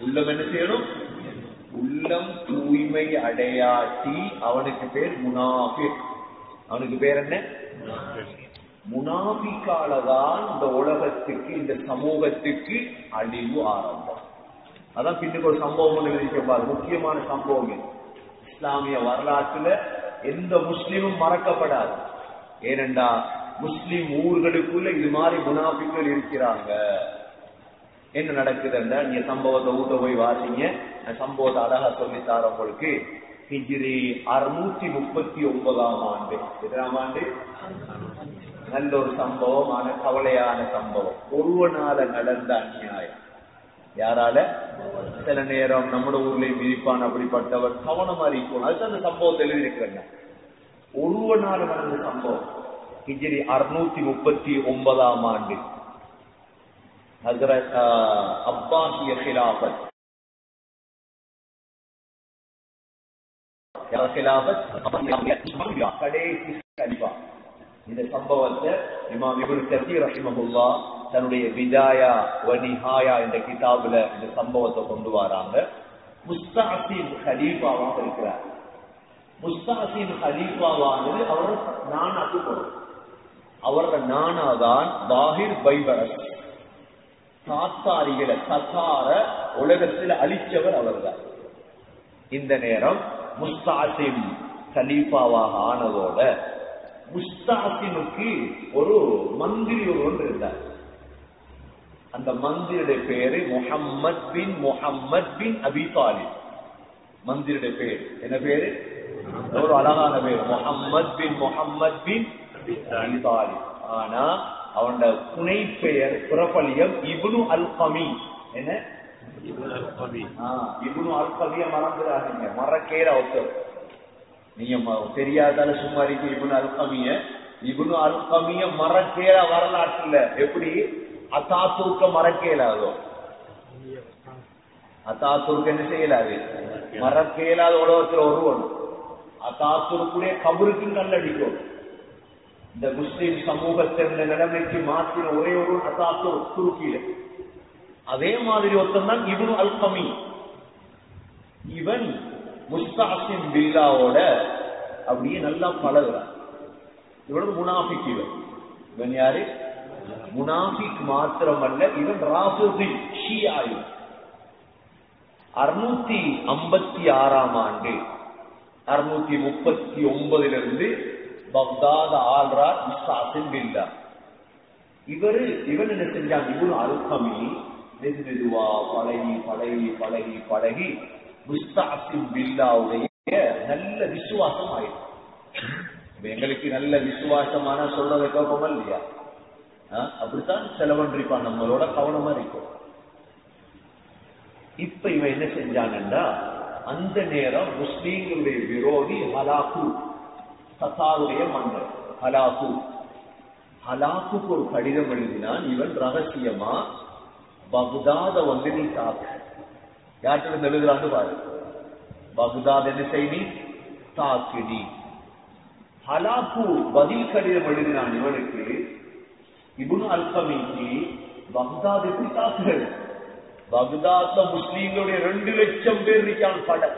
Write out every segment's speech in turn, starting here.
உள்ளம் என்ன செய்யணும் உள்ளம் தூய்மை அடையாட்டி அவனுக்கு பேர் முனாஃபிக் அவனுக்கு பேர் என்ன முனாஃபிக்கால தான் இந்த உலகத்துக்கு இந்த சமூகத்துக்கு அழிவு ஆரம்பம் அதான் பின்னுக்கு ஒரு சம்பவம் ஒன்று எழுதிக்கப்பாரு முக்கியமான சம்பவம் இது. இஸ்லாமிய வரலாற்றுல எந்த முஸ்லீமும் மறக்கப்படாது ஏனென்றா முஸ்லிம் ஊர்களுக்குள்ள இது மாதிரி முனாஃபிக்கள் இருக்கிறாங்க என்ன நடக்குதுன்னா நீங்க சம்பவத்தை ஊட்ட போய் வாசிங்க நான் சம்பவத்தை அழகா சொல்லித்தார உங்களுக்கு ஹிஜ்ரி அறுநூத்தி முப்பத்தி ஒன்பதாம் ஆண்டு எத்தனாம் ஆண்டு நல்ல ஒரு சம்பவம் ஆன கவலையான சம்பவம் ஒருவனால நடந்த அநியாயம் யாரால சில நேரம் நம்மட ஊர்லயும் விதிப்பான் அப்படிப்பட்டவர் கவனமா இருக்கணும் அதுதான் அந்த சம்பவத்தை எழுதியிருக்கிறேன் ஒருவனால நடந்த சம்பவம் ஹிஜ்ரி அறுநூத்தி முப்பத்தி ஒன்பதாம் ஆண்டு ஹசரத் அப்பாசிய கிலாபத் கடைசி கலிபா இந்த சம்பவத்தை இமாம் இப்னு கத்தீர் ரஹிமஹுல்லா தன்னுடைய விஜாயா வனிஹாயா என்ற கிதாபுல இந்த சம்பவத்தை கொண்டு வராங்க முஸ்தாசின் ஹலீஃபாவாக இருக்கிறார் முஸ்தாசின் ஹலீஃபாவானது அவர் நானாக்கு போறோம் அவரோட நானாதான் தாஹிர் பைபரஸ் தாத்தாரிகளை தத்தார உலகத்தில் அழிச்சவர் அவர்தான் இந்த நேரம் முஸ்தாசிம் கலீஃபாவாக ஆனதோட முஸ்தாசிமுக்கு ஒரு மந்திரி ஒருவன் இருந்தார் அந்த மந்திரியுடைய பேரு முஹம்மத் பின் முஹம்மத் பின் அபி தாலிப் மந்திரியுடைய பேர் என்ன பேரு ஒரு அழகான பேர் முஹம்மத் பின் முஹம்மத் பின் அபி தாலிப் ஆனா அவனோட புனை பெயர் பிரபலியம் இப்னு அல் கமி என்ன இப்னு அல் கமிய மறந்துடாதீங்க மறக்கேற ஒருத்தர் நீங்க ம- தெரியாதால சும்மா இருக்கு இப்னு அல் கமிய இப்னு அல் கமிய மறக்கேற வரலாற்றுல எப்படி அத்தாத்துருக்க மறக்கேலாதோ அத்தாத்துருக்கு என்ன செய்யலாது மறக்கேலாத உலகத்துல ஒருவன் அத்தாத்துருக்குடைய கபருக்கும் கல்லடிக்கும் இந்த முஸ்லிம் சமூகத்தை இந்த நிலைமைக்கு மாற்றின ஒரே ஒரு அத்தாத்துரு துருக்கியில அதே மாதிரி ஒருத்தன் தான் இவனு அல்கமி இவன் முஸ்தாசிம் பில்லாவோட அப்படியே நல்லா பழகுறான் இவன் முனாஃபிக் இவன் இவன் யாரு முனாஃபிக் மாத்திரமல்ல இவன் ராஃபுதி ஷியா இவன் அறுநூத்தி ஐம்பத்தி ஆறாம் ஆண்டு அறுநூத்தி முப்பத்தி ஒன்பதிலிருந்து பக்தாத் ஆள்றார் முஸ்தாசிம் பில்லா இவரு இவன் என்ன செஞ்சான் இவனு அல்கமி மெது மெதுவா பழகி பழகி பழகி பழகி முஸ்தாசிம் பில்லாவுடைய நல்ல விசுவாசம் ஆயிடும் இப்ப எங்களுக்கு நல்ல விசுவாசமான சொல்றதை கேட்போமா இல்லையா ஆ, அப்படித்தான் செலவன் இருப்பான் நம்மளோட கவனமா இருக்கும் இப்ப இவன் என்ன செஞ்சான்டா அந்த நேரம் முஸ்லீம்களுடைய விரோதி ஹலாக்கு சத்தாருடைய மன்னர் ஹலாக்கு ஹலாக்குக்கு ஒரு கடிதம் எழுதினான் இவன் ரகசியமா பகுதாத வந்து நீ தாக்கு யார்கிட்ட எழுதுறான்னு பாரு பகுதாத் என்ன செய் நீ தாக்கு நீ ஹலாக்கு பதில் கடிதம் எழுதினான் இவனுக்கு இபுனு அல்கமிக்கு பக்தாத் எப்படி தாக்குகள் பக்தாத்ல முஸ்லீம்களுடைய ரெண்டு லட்சம் பேர் இருக்கான் படம்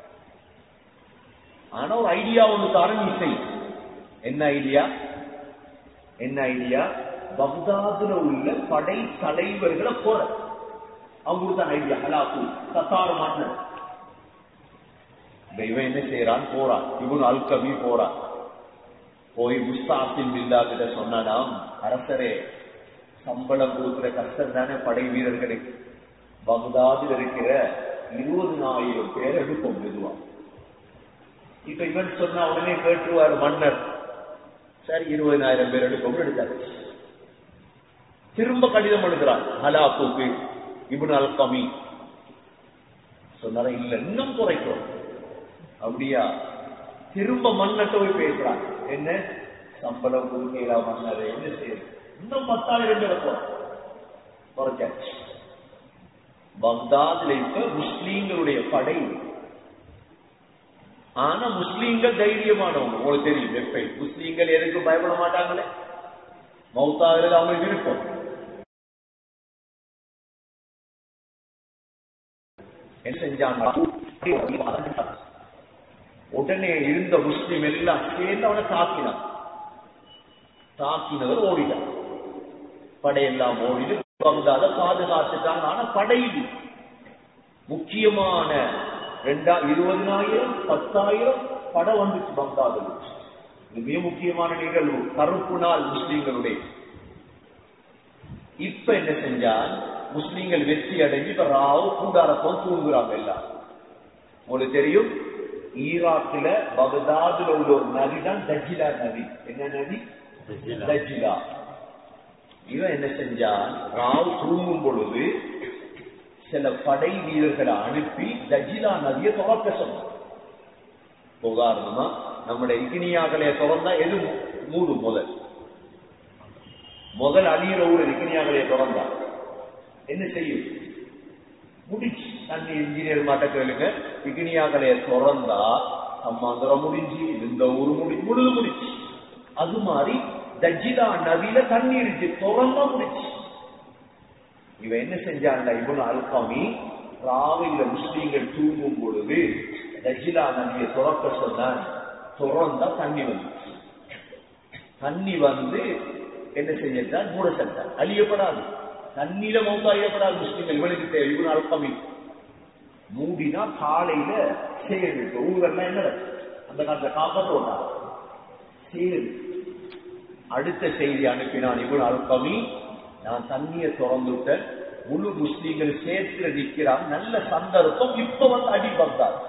ஆனா ஒரு ஐடியா ஒண்ணு தாரன் இசை என்ன ஐடியா என்ன ஐடியா பக்தாதுல உள்ள படை தலைவர்களை போற அவங்களுக்கு தான் ஐடியா ஹலாக்கு சத்தார் மன்னர் இந்த இவன் என்ன செய்யறான் போறான் இவன் அல்கமி போறான் போய் முஸ்தாசிம் பில்லா கிட்ட சொன்னானாம் அரசரே சம்பளம் கொடுக்கிற கஷ்டம் தானே படை வீரர்களுக்கு பக்தாதில் இருக்கிற இருபதுனாயிரம் பேர் எடுப்போம் மெதுவா இப்ப இவன் சொன்னா உடனே கேட்டுருவார் மன்னர் சரி இருபதாயிரம் பேர் எடுப்போம் எடுத்தாரு திரும்ப கடிதம் எழுதுறான் ஹலாக்குக்கு இப்னு அல்கமி சொன்னார இல்ல இன்னும் குறைக்கும் அப்படியா திரும்ப மன்னட்ட போய் பேசுறான் என்ன சம்பளம் கொடுக்கலாம் மன்னர் என்ன செய்யுது இன்னும் பத்தாயிரம் பேர் போறோம் குறைச்சாச்சு பக்தாதுல இப்ப முஸ்லீம்களுடைய படை ஆனா முஸ்லீம்கள் தைரியமானவங்க உங்களுக்கு தெரியும் எப்ப முஸ்லீம்கள் எதுக்கும் பயப்பட மாட்டாங்களே மௌத்தாகிறது அவங்க விருப்பம் முஸ்லீம்கள் பயப்பட மாட்டாங்க. ஆனா முஸ்லீம்கள் தைரியமானவங்க உங்களுக்கு தெரியும் எப்ப முஸ்லீம்கள் எதுக்கும் பயப்பட மாட்டாங்களே மௌத்தாகிறது அவங்க விருப்பம் என்ன செஞ்சாங்க உடனே இருந்த முஸ்லிம் எல்லாம் சேர்ந்து அவனை தாக்கினான் தாக்கினவர் ஓடினார் படையெல்லாம் ஓடிட்டு பகுதாத பாதுகாத்துட்டாங்க ஆனா படையில் முக்கியமான ரெண்டா இருபதினாயிரம் பத்தாயிரம் படை வந்துச்சு பக்தாதில் இது மிக முக்கியமான நிகழ்வு கருப்பு நாள் முஸ்லீம்களுடைய இப்ப என்ன செஞ்சால் முஸ்லீம்கள் வெற்றி அடைஞ்சு இப்ப ராவ் கூடாரத்தோம் தூங்குறாங்க எல்லாம் உங்களுக்கு தெரியும் ஈராக்ல பகதாதுல உள்ள ஒரு நதி தான் தஜிலா நதி என்ன நதி தஜிலா இவன் என்ன செஞ்சான் ராவ் தூங்கும் பொழுது சில படை வீரர்களை அனுப்பி தஜிலா நதியை துறக்க சொன்னான் உதாரணமா நம்முடைய இக்னியாக்களை திறந்தா எது மூடும் முதல் முதல் அழியிற ஊர் இக்னியாக்களை திறந்தா என்ன செய்யும் முடிச்சு தண்ணி இன்ஜினியர் மாட்ட கேளுங்க இக்னியாக்களை திறந்தா சம்மாந்திரம் முடிஞ்சு இந்த ஊர் முடி முழுது முடிச்சு அது மாதிரி தஜிலா நதியில தண்ணி இருக்கு திறந்தா முடிச்சு இவன் என்ன செஞ்சான்டா இவனு அல்காமி ராவையில முஸ்லீம்கள் தூங்கும் பொழுது தஜிலா நதியை துறக்க சொன்னான் துறந்தா தண்ணி வந்துச்சு தண்ணி வந்து என்ன செஞ்சான் மூட சென்றான் அழியப்படாது தண்ணீர மௌத்தாயிடப்படாது முஸ்லீம்கள் இவனுக்கு தேவை இவனு அல்காமி மூடினா காலையில சேரு ஊரெல்லாம் என்ன அந்த காலத்துல காப்பாற்ற விட்டான் சேரு அடுத்த செய்தி அனுப்பினான் இவன் அல்கமி நான் தண்ணியை திறந்துட்டேன் முழு முஸ்லீம்கள் சேர்த்து நிற்கிறான் நல்ல சந்தர்ப்பம் இப்ப வந்து அடி வந்தார்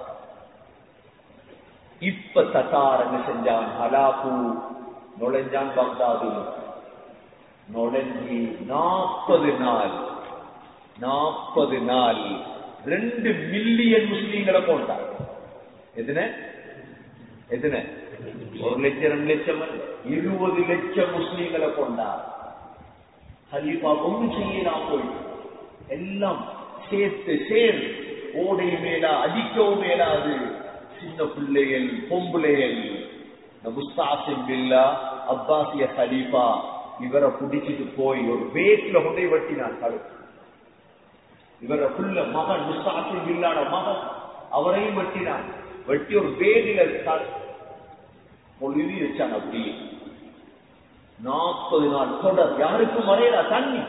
இப்ப தத்தார் என்ன செஞ்சான் ஹலாபு நுழைஞ்சான் பக்தாது நுழைஞ்சி நாற்பது நாள் நாற்பது நாள் ரெண்டு மில்லியன் முஸ்லீம்களை போட்டார் எதுன எதுன ஒரு லட்சம் ரெண்டு லட்சம் அல்ல. இருபது லட்சம் முஸ்லீம்களை கொண்டார் ஹலீஃபா ஒன்றும் செய்யலாம் போய் எல்லாம் சேர்த்து சேர் ஓடை மேலா அடிக்கவும் மேலாது சின்ன பிள்ளைகள் பொம்பளைகள் இந்த முஸ்தாசிம் பில்லா அப்பாசிய ஹலீஃபா இவரை பிடிச்சிட்டு போய் ஒரு வேட்ல கொண்டே வெட்டினான் கழுத்து இவர புள்ள மகன் முஸ்தாசிம் பில்லாட மகன் அவரையும் வெட்டினான் வெட்டி ஒரு வேடில பொழுதி வச்சாங்க அப்படியே நாற்பது நாள் தொடர் யாருக்கும் வரையலா தண்ணி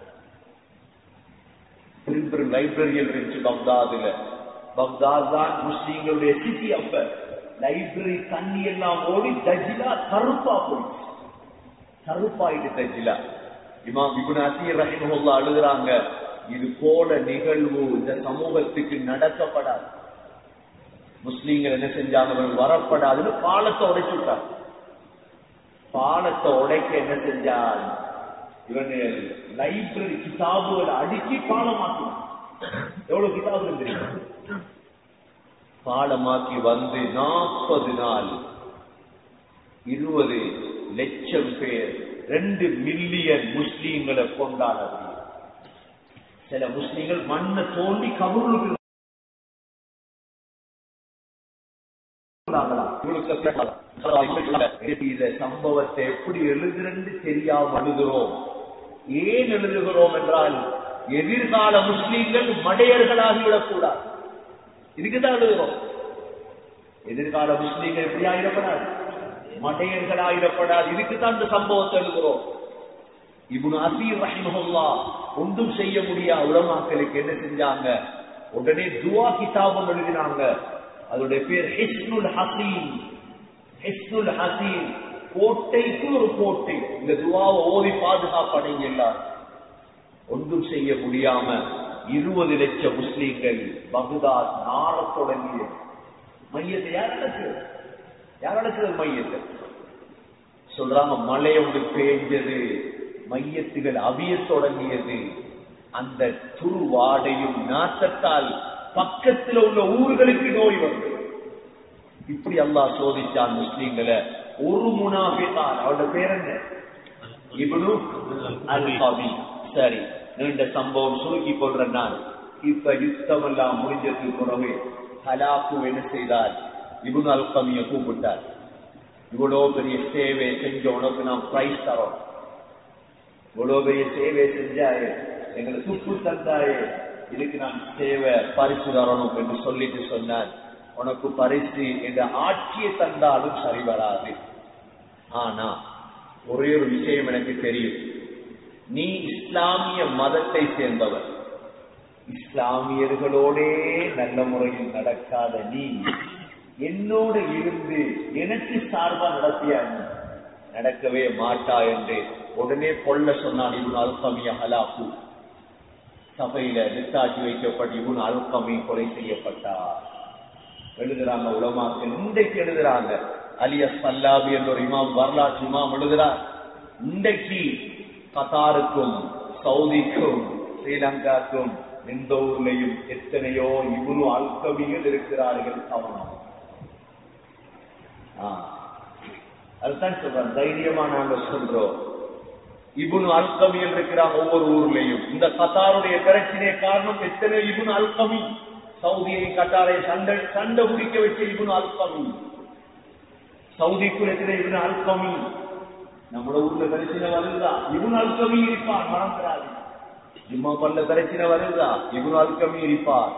பெரும் பெரும் லைப்ரரியல் இருந்துச்சு பக்தாதுல பக்தாத் தான் முஸ்லீம்களுடைய சிட்டி அப்ப லைப்ரரி தண்ணி எல்லாம் ஓடி தஜிலா கருப்பா போயிடுச்சு கருப்பாயிட்டு தஜிலா இமாம் இபுன் அசீர் ரஹிமஹுல்லா அழுகுறாங்க இது போல நிகழ்வு இந்த சமூகத்துக்கு நடக்கப்படாது முஸ்லீம்கள் என்ன செஞ்சாங்க இவனுக்கு வரப்படாதுன்னு பாலத்தை உடைச்சு விட்டார் பாலத்தை உடைக்க என்ன செஞ்சான் இவன் லைப்ரரி கிதாபுகளை அடுக்கி பாலமாக்கினான் எவ்வளவு கிதாபு தெரியும் பாலமாக்கி வந்து நாற்பது நாள் இருபது லட்சம் பேர் ரெண்டு மில்லியன் முஸ்லீம்களை கொண்டாடுறது சில முஸ்லீம்கள் மண்ணை தோண்டி கபூருக்கு இந்த சம்பவத்தை எப்படி எழுதுறன்னு தெரியாம எழுதுகிறோம் ஏன் எழுதுகிறோம் என்றால் எதிர்கால முஸ்லீம்கள் மடையர்களாகிவிடக் கூடாது இதுக்குதான் எழுதுகிறோம் எதிர்கால முஸ்லீம்கள் எப்படி ஆயிடப்படாது மடையர்கள் ஆயிடப்படாது இதுக்குதான் இந்த சம்பவத்தை எழுதுகிறோம் இப்னு அசீர் ரஹிமஹுல்லா ஒன்றும் செய்ய முடியாத உலமாக்களுக்கு என்ன செஞ்சாங்க உடனே துவா கிதாபம் எழுதினாங்க அதோடைய பேர் ஹிஸ்னுல் ஹசீன் ஹிஸ்னுல் ஹசீன் கோட்டைக்கு ஒரு கோட்டை இந்த துவாவை ஓதி பாதுகாப்படைங்க எல்லாரும் ஒன்றும் செய்ய முடியாம இருபது லட்சம் முஸ்லீம்கள் பகுதாத் நாளத் தொடங்கிய மையத்தை யார் அடக்குறது யார் அடக்குறது மையத்தை சொல்றாங்க மழை ஒன்று பேஞ்சது மையத்துகள் அவியத் தொடங்கியது அந்த துருவாடையும் நாட்டத்தால் பக்கத்தில் உள்ள ஊர்களுக்கு நோய் வந்து இப்படி அல்லாஹ் சோதிச்சான் முஸ்லீம்களை ஒரு முனாபிதான் அவரோட பேர் என்ன இப்னு அல் ஹபி சரி நீண்ட சம்பவம் சுருக்கி கொள்றேன் நான் இப்ப யுத்தம் எல்லாம் முடிஞ்சதுக்கு பிறகு ஹலாக்கு என்ன செய்தார் இப்னு அல் கமிய கூப்பிட்டார் இவ்வளவு பெரிய சேவை செஞ்ச உனக்கு நாம் பிரைஸ் தரோம் இவ்வளவு பெரிய சேவை செஞ்சாயே எங்களை துப்பு தந்தாயே இதுக்கு நான் சேவை பரிசு தரணும் என்று சொல்லிட்டு சொன்னார் உனக்கு பரிசு என்ற ஆட்சியை தந்தாலும் சரி வராது ஆனா ஒரே ஒரு விஷயம் எனக்கு தெரியும் நீ இஸ்லாமிய மதத்தை சேர்ந்தவர் இஸ்லாமியர்களோடே நல்ல முறையில் நடக்காத நீ என்னோடு இருந்து எனக்கு சார்பா நடத்தியா நீ? நடக்கவே மாட்டா என்று உடனே கொல்ல சொன்னான் இவன் அல்கமிய ஹலாக்கு சபையில நித்தாட்சி வைக்கப்பட்டு இவன் அல்கமி கொலை செய்யப்பட்டார் எழுதுறாங்க உலமாக்கள் இன்றைக்கு எழுதுறாங்க அலியஸ் பல்லாபி என்ற ஒரு இமாம் வரலாற்று இமாம் எழுதுறார் இன்றைக்கு கத்தாருக்கும் சவுதிக்கும் ஸ்ரீலங்காக்கும் எந்த ஊர்லையும் எத்தனையோ இவனு அல்கமிகள் இருக்கிறார்கள் கவனம் ஆ. அதுதான் சொல்றேன் தைரியமா நாங்க சொல்றோம் இபுனு அல்கமியில் இருக்கிறாங்க ஒவ்வொரு ஊர்லயும் இந்த கத்தாருடைய பிரச்சனை காரணம் எத்தனை இபுனு அல்கமி சவுதியை கட்டாரை சண்டை சண்டை பிடிக்க வச்ச இபுனு அல்கமி சவுதிக்குள் எத்தனை இபுனு அல்கமி நம்மளோட ஊர்ல பிரச்சனை வருதா இபுனு அல்கமி இருப்பான் மறந்துடாது ஜும்மா பல்ல பிரச்சனை வருதா இபுனு அல்கமி இருப்பார்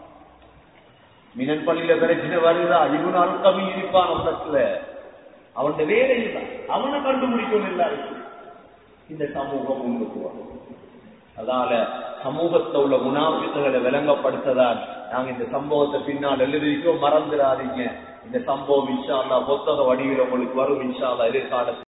மினன் பள்ளியில பிரச்சனை வருதா இபுனு அல்கமி இருப்பான் உலகத்துல அவன் வேலை இல்லை அவனை கண்டுபிடிக்கணும் எல்லாருக்கும் இந்த சமூகம் முன்னுக்கு வரும் அதால சமூகத்துல உள்ள முனாபித்துகளை விளங்கப்படுத்ததால் நாங்க இந்த சம்பவத்தை பின்னால் எழுதிக்கோ மறந்துடாதீங்க இந்த சம்பவம் இன்ஷா அல்லாஹ் புத்தக வடிவில் உங்களுக்கு வரும் இன்ஷா அல்லாஹ் எதிர்காலத்தில்